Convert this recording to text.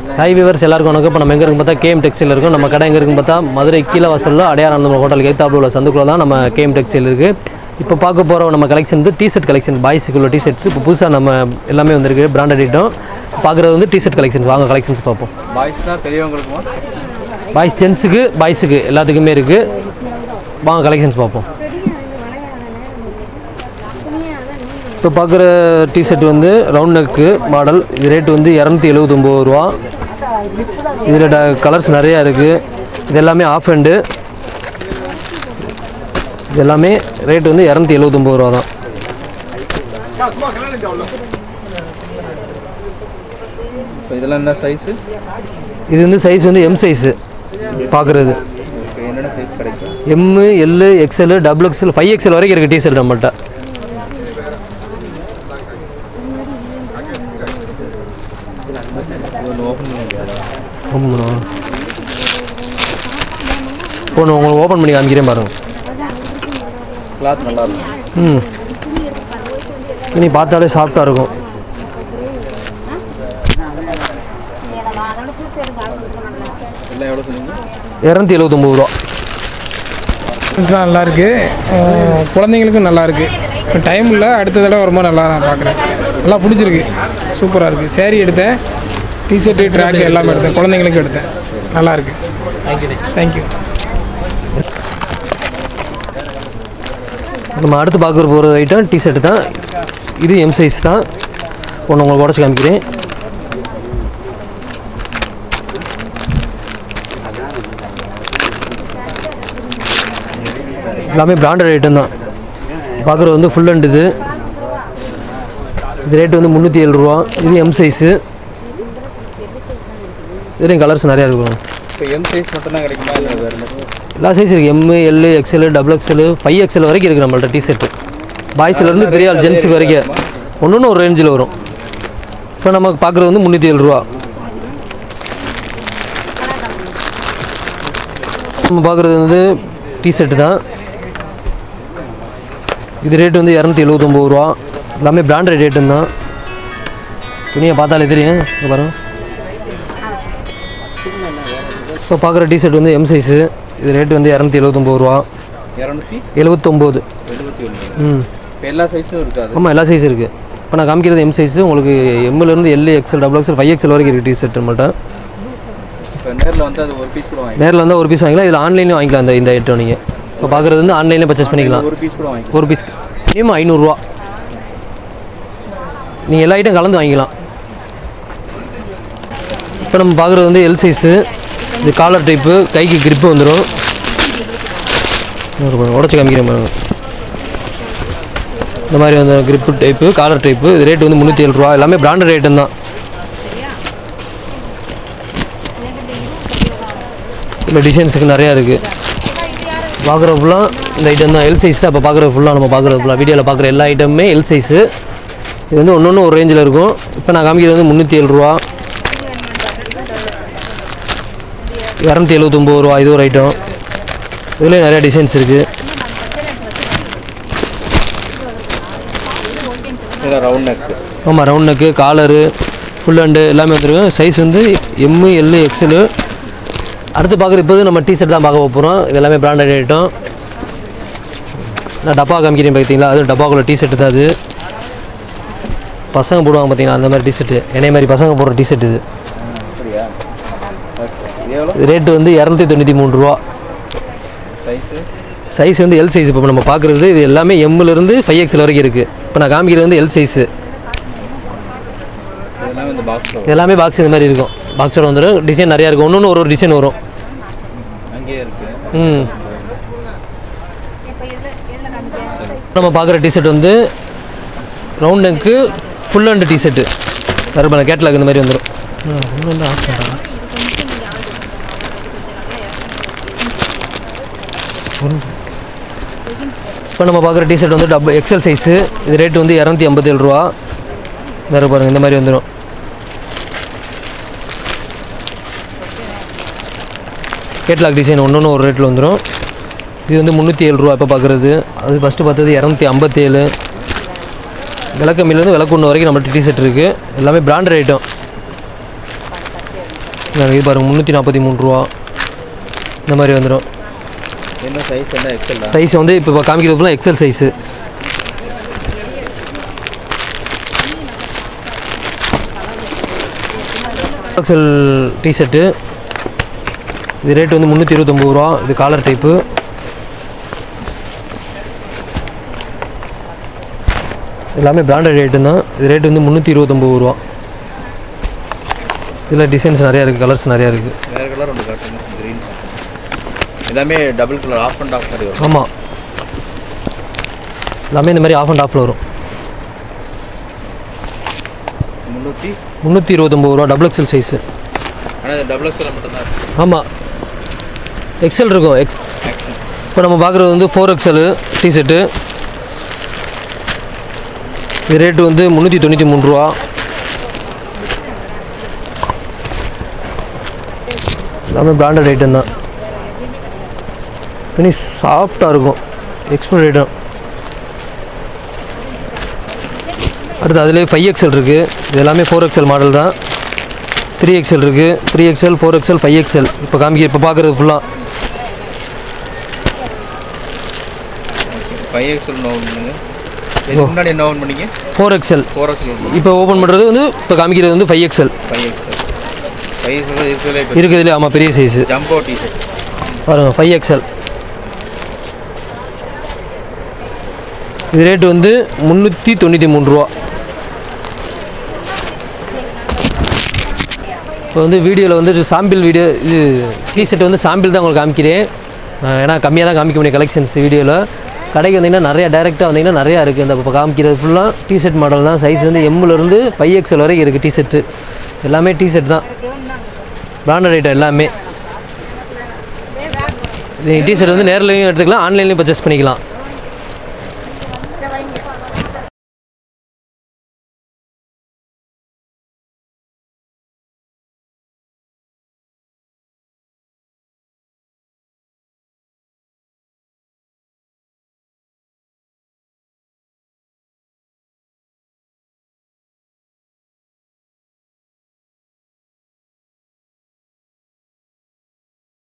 high viewers எல்லாருக்கும் வணக்கம் இப்போ நம்ம எங்கே இருக்குன்னு பார்த்தா கேஎம் டெக்ஸ்டைல் இருக்கும் நம்ம கடை எங்கே இருக்குன்னு பார்த்தா மதுரை கீழே வாசலில் அடையாளம் ஹோட்டலுக்கு எத்தாப்புல உள்ள சந்துக்குள்ள தான் நம்ம கேஎம் டெக்ஸ்டைல் இருக்குது இப்போ பார்க்க போகிற நம்ம கலெக்ஷன் வந்து டிஷர்ட் கலெக்ஷன் பாய்ஸுக்கு உள்ள டிஷர்ட்ஸ் இப்போ புதுசாக நம்ம எல்லாமே வந்திருக்கு பிராண்டட் ஐட்டம் பார்க்குறது வந்து டிஷர்ட் கலெக்ஷன்ஸ் வாங்க கலெக்ஷன்ஸ் பார்ப்போம் பாய்ஸ்னா பெரியவங்களுக்குமா பாய்ஸ் ஜென்ஸுக்கு பாய்ஸுக்கு எல்லாத்துக்குமே இருக்குது வாங்க கலெக்ஷன்ஸ் பார்ப்போம் இப்போ பார்க்குற டிஷர்ட் வந்து ரவுண்ட் நெக்கு மாடல் இது ரேட் வந்து இரநூத்தி எழுபத்தொம்போது ரூபா இதில் ட கலர்ஸ் நிறையா இருக்குது இது எல்லாமே ஆஃப் ஹேண்டு இது எல்லாமே ரேட் வந்து இரநூத்தி எழுபத்தொம்போது ரூபா தான் இப்போ இதெல்லாம் என்ன சைஸு இது வந்து சைஸ் வந்து எம் சைஸு பார்க்குறது இப்போ என்னென்ன சைஸ் கிடைக்கும் M L XL double XL five XL வரைக்கும் இருக்குது டிஷர்ட் நம்மள்ட்ட இது ஒன்று ஓப்பன் பண்ண முடியாதா ஆமாண்ணா ஒன்று உங்களுக்கு ஓப்பன் பண்ணி காமிக்கிறேன் பாருங்க கிளாத் நல்லா இருக்கும் ம் நீ பார்த்தாலே சாஃப்டாக இருக்கும் எல்லாம் எவ்வளோ சொன்னீங்க இரநூத்தி எழுபத்தொம்போது ரூபா ட்ரெஸ்லாம் நல்லா இருக்கு அஹ் குழந்தைங்களுக்கும் நல்லா இருக்கு டைம் இல்லை அடுத்த தடவை வரும்போது நல்லா நான் பார்க்குறேன் நல்லா பிடிச்சிருக்கு சூப்பராக இருக்குது சேரீ எடுத்தேன் டிஷர்ட்டு ட்ராக் எல்லாமே எடுத்தேன் குழந்தைங்களுக்கும் எடுத்தேன் நல்லா இருக்கு தேங்க்யூ நம்ம அடுத்து பார்க்குற போகிற ஐட்டம் டிஷர்ட் தான் இது எம் சைஸ் தான் ஒன்று உங்களுக்கு உடச்சி காமிக்கிறேன் எல்லாமே பிராண்டட் ஐட்டம் தான் பார்க்குறது வந்து ஃபுல் அண்ட் இது இது ரேட் வந்து முந்நூற்றி ஏழு ரூபா இது எம் சைஸு இதுலேயும் கலர்ஸ் நிறையா இருக்கும் இப்போ எம் சைஸ் மட்டும் தான் கிடைக்குமா இல்லை வேறு என்ன எல்லா சைஸ் இருக்குது M L XL double XL five XL வரைக்கும் இருக்குது நம்மள்ட்ட டிஷர்ட்டு பாய்ஸ்லேருந்து பெரிய ஆள் ஜென்ஸுக்கு வரைக்கும் ஒன்று ஒன்று ஒரு ரேஞ்சில் வரும் இப்போ நம்ம பார்க்குறது வந்து முந்நூற்றி ஏழு ரூபா நம்ம பார்க்குறது வந்து டிஷர்ட்டு தான் இது ரேட் வந்து இரநூத்தி எழுபத்தொம்போது ரூபா எல்லாமே பிராண்டட் ரேட்டு தான் துணியை பார்த்தாலே தெரியும் இங்க பாருங்க இப்போ பார்க்குற டிஷர்ட் வந்து எம் சைஸு இது ரேட் வந்து இரநூத்தி எழுபத்தொம்போது ரூபா இரநூத்தி எழுபத்தொம்போது எழுபத்தி ஒன்று ம் இப்போ எல்லா சைஸும் இருக்காது ஆமாம் எல்லா சைஸ் இருக்குது இப்போ நான் காமிக்கிறது எம் சைஸு உங்களுக்கு எம்மிலேருந்து L XL double XL five XL வரைக்கும் இருக்குது டிஷர்ட் நம்மள்ட்ட இப்போ நேரில் வந்து அது ஒரு பீஸ் கூட வாங்கி நேரில் வந்தால் ஒரு பீஸ் வாங்கிக்கலாம் இதில் ஆன்லைன்லேயும் வாங்கிக்கலாம் இந்த இந்த ஐட்டம் நீங்கள் இப்போ பார்க்குறது வந்து ஆன்லைன்லேயே பர்ச்சேஸ் பண்ணிக்கலாம் ஒரு பீஸ் கூட வாங்கி ஒரு பீஸ் மினிமம் ஐநூறுரூவா நீங்கள் எல்லா ஐட்டம் கலந்து வாங்கிக்கலாம் இப்போ நம்ம பார்க்குறது வந்து எல் சைஸு இது காலர் டைப்பு கைக்கு கிரிப்பு வந்துடும் உடச்சி காமிக்கிறேன் பாருங்க இந்த மாதிரி வந்து கிரிப்பு டைப்பு காலர் டைப்பு இது ரேட் வந்து முந்நூற்றி ஏழு ரூபா எல்லாமே பிராண்டட் ஐட்டம் தான் இல்லை டிசைன்ஸுக்கு நிறையா இருக்குது பார்க்குற ஃபுல்லாக இந்த ஐட்டம் தான் எல் சைஸ் தான் இப்போ பார்க்குறது ஃபுல்லாக நம்ம பார்க்குறது ஃபுல்லாக வீடியோவில் பார்க்குற எல்லா ஐட்டமுமே எல் சைஸு இது வந்து ஒன்று ஒன்று ஒரு ரேஞ்சில் இருக்கும் இப்போ நான் காமிக்கிறது வந்து முந்நூற்றி ஏழு ரூபா இரநூத்தி எழுபத்தொம்போது ரூபா இது ஒரு ஐட்டம் இதுலேயும் நிறையா டிசைன்ஸ் இருக்குது இதில் ரவுண்ட் நெக்கு ஆமாம் round neck collar full hand எல்லாமே வந்துருக்கும் சைஸ் வந்து எம்மு எல்லு எக்ஸலு அடுத்து பார்க்குற இப்போ நம்ம டிஷர்ட் தான் பார்க்க போகிறோம் இது எல்லாமே பிராண்டட் ஐட்டம் நான் டப்பா காமிக்கிறேன் பார்த்தீங்களா அது டப்பாக்குள்ள டிஷர்ட் தான் அது பசங்க போடுவாங்க பார்த்தீங்களா அந்த மாதிரி டிஷர்ட்டு என்னைய மாதிரி பசங்க போடுற டிஷர்ட் இது அப்படியா இது எவ்வளோ இது ரேட்டு வந்து இரநூத்தி தொண்ணூற்றி மூணு ரூபா சைஸு சைஸ் வந்து எல் சைஸ் இப்போ நம்ம பார்க்குறது இது எல்லாமே எம்மிலேருந்து ஃபைவ் எக்ஸல் வரைக்கும் இருக்குது இப்போ நான் காமிக்கிறது வந்து எல் சைஸு இதெல்லாம் இந்த பாக்ஸில் இது எல்லாமே பாக்ஸ் இந்த மாதிரி இருக்கும் பாக்ஸோட வந்துடும் டிசைன் நிறையா இருக்கும் ஒன்று ஒன்று ஒரு ஒரு டிசைன் வரும் அங்கேயே இருக்குது ம் நம்ம பார்க்குற டிஷர்ட் வந்து round neck full hand T shirt கருப்பான கேட்லாக் இந்த மாதிரி வந்துடும் இப்போ நம்ம பார்க்குற டிஷர்ட் வந்து டபுள் எக்ஸல் சைஸு இது ரேட் வந்து இரநூத்தி ஐம்பத்தேழு ரூபா வேறு பாருங்கள் இந்த மாதிரி வந்துடும் கேட்லாக் டிசைன் ஒன்று ஒன்று ஒரு ரேட்டில் வந்துடும் இது வந்து முந்நூற்றி ஏழு ரூபா இப்போ பார்க்குறது அது ஃபஸ்ட்டு பார்த்தது இரநூத்தி ஐம்பத்தேழு விளக்கம்மிலேருந்து விளக்கு ஒன்று வரைக்கும் நம்மள்ட்ட டிஷர்ட் இருக்குது எல்லாமே பிராண்டட் ஐட்டம் இது பாருங்கள் முந்நூற்றி நாற்பத்தி மூணு ரூபா இந்த மாதிரி வந்துடும் என்ன சைஸ் என்ன எக்ஸல் சைஸ் வந்து இப்போ காமிக்கிறது ஃபுல்லாக எக்ஸல் சைஸு எக்ஸல் டிஷர்ட்டு இது ரேட் வந்து முந்நூற்றி இருபத்தொம்பது ரூபா இது காலர் டைப்பு எல்லாமே பிராண்டட் ரேட்டு தான் இது ரேட் வந்து முந்நூற்றி இருபத்தொம்பது ரூபா இதில் டிசைன்ஸ் நிறையா இருக்குது கலர்ஸ் நிறையா இருக்குது வேற கலர் ஒன்று காட்டுங்க க்ரீன் எல்லாமே double colour half and half மாதிரி வரும் ஆமாம் எல்லாமே இந்த மாதிரி ஆஃப் அண்ட் ஆஃபில் வரும் முந்நூற்றி முந்நூற்றி இருபத்தொம்பது ரூபா டபுள் எக்ஸல் சைஸு ஆனால் இது டபுள் எக்ஸல் மட்டும்தான் இருக்கு ஆமாம் எக்ஸல் இருக்கும் எக்ஸ் இப்போ நம்ம பார்க்குறது வந்து ஃபோர் எக்ஸலு டிஷர்ட்டு இது ரேட்டு வந்து முந்நூற்றி தொண்ணூற்றி மூணு ரூபா எல்லாமே பிராண்டட் ஐட்டம் தான் துணி சாஃப்டாக இருக்கும் எக்ஸ்போர்ட் ஐட்டம் அடுத்து அதுலேயே ஃபைவ் எக்ஸல் இருக்குது இது எல்லாமே ஃபோர் எக்ஸல் மாடல் தான் த்ரீ எக்ஸல் இருக்குது three XL four XL five XL இப்போ காமிக்க இப்போ பார்க்குறது ஃபுல்லாக ஃபைவ் எக்ஸல் நோன் பண்ணுங்க இதுக்கு முன்னாடி என்ன ஓன் பண்ணீங்க ஃபோர் எக்ஸல் ஃபோர் எக்ஸல் இப்போ ஓப்பன் பண்ணுறது வந்து இப்போ காமிக்கிறது வந்து five XL five XL five XL இருக்கிறதுல இப்போ இருக்குதுல ஆமாம் பெரிய சைஸு ஜம்போ டிஷர்ட் பாருங்க ஃபைவ் எக்ஸல் இது ரேட்டு வந்து முந்நூற்றி தொண்ணூற்றி மூணு ரூபா இப்போ வந்து வீடியோவில் வந்து சாம்பிள் வீடியோ இது டிஷர்ட் வந்து சாம்பிள் தான் உங்களுக்கு காமிக்கிறேன் அஹ் ஏன்னா கம்மியாக தான் காமிக்க முடியும் கலெக்ஷன்ஸ் வீடியோவில் கடைக்கு வந்தீங்கன்னா நிறையா டேரெக்டாக வந்தீங்கன்னா நிறையா இருக்குது இந்த இப்போ காமிக்கிறது ஃபுல்லாக டிஷர்ட் மாடல் தான் சைஸ் வந்து எம்முலேருந்து ஃபைவ் எக்ஸல் வரைக்கும் இருக்குது டிஷர்ட்டு எல்லாமே டிஷர்ட் தான் பிராண்டட் ஐட்டம் எல்லாமே நீங்கள் டிஷர்ட் வந்து நேர்லையும் எடுத்துக்கலாம் ஆன்லைன்லையும் பர்ச்சேஸ் பண்ணிக்கலாம்